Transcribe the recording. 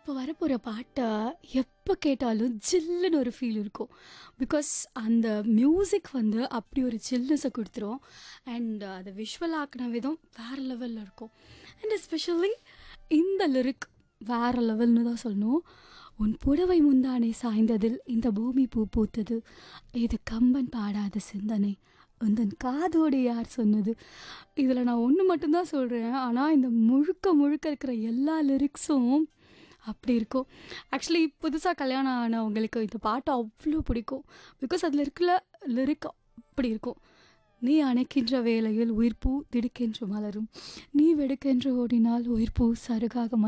இப்போ வரப்போகிற பாட்டை எப்போ கேட்டாலும் ஜில்லுன்னு ஒரு ஃபீல் இருக்கும் பிகாஸ் அந்த மியூசிக் வந்து அப்படி ஒரு ஜில்னஸை கொடுத்துரும் அண்ட் அதை விஷுவல் ஆக்கின விதம் வேறு லெவலில் இருக்கும் அண்ட் எஸ்பெஷலி இந்த லிரிக் வேறு லெவல்னு தான் சொல்லணும் உன் புடவை முந்தானை சாய்ந்ததில் இந்த பூமி பூ பூத்தது இது கம்பன் பாடாத சிந்தனை உந்தன் காதோடு யார் சொன்னது இதில் நான் ஒன்று மட்டும்தான் சொல்கிறேன் ஆனால் இந்த முழுக்க முழுக்க இருக்கிற எல்லா லிரிக்ஸும் அப்படி இருக்கும் ஆக்சுவலி புதுசாக கல்யாணம் ஆனவங்களுக்கு இந்த பாட்டு அவ்வளோ பிடிக்கும் பிகாஸ் அதில் இருக்கிற லிரிக் அப்படி இருக்கும் நீ அணைக்கின்ற வேளையில் உயிர்ப்பூ திடுக்கென்று மலரும் நீ வெடுக்கென்று ஓடினால் உயிர்ப்பூ சருகாக மலரும்